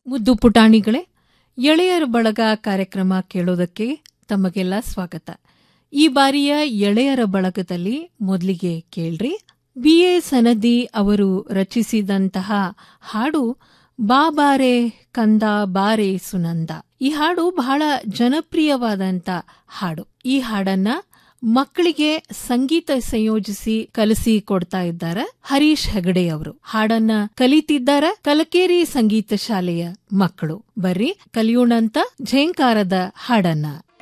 ಮುದ್ದು ಪುಟಾಣಿಗಳೇ ಎಳೆಯರ ಬಳಗ ಕಾರ್ಯಕ್ರಮ ಕೇಳೋದಕ್ಕೆ ತಮಗೆಲ್ಲ ಸ್ವಾಗತ ಈ ಬಾರಿಯ ಎಳೆಯರ ಬಳಗದಲ್ಲಿ ಮೊದಲಿಗೆ ಕೇಳ್ರಿ ಬಿ ಎ ಸನದಿ ಅವರು ರಚಿಸಿದಂತಹ ಹಾಡು ಬಾಬಾರೆ ಕಂದ ಬಾರೆ ಸುನಂದ ಈ ಹಾಡು ಬಹಳ ಜನಪ್ರಿಯವಾದಂತ ಹಾಡು ಈ ಹಾಡನ್ನ ಮಕ್ಕಳಿಗೆ ಸಂಗೀತ ಸಂಯೋಜಿಸಿ ಕಲಿಸಿ ಕೊಡ್ತಾ ಇದ್ದಾರೆ ಹರೀಶ್ ಹೆಗಡೆ ಅವರು ಹಾಡನ್ನ ಕಲಿತಿದ್ದಾರೆ ಕಲಕೇರಿ ಸಂಗೀತ ಶಾಲೆಯ ಮಕ್ಕಳು ಬರ್ರಿ ಕಲಿಯೋಣಂತ ಝೇಂಕಾರದ ಹಾಡನ್ನ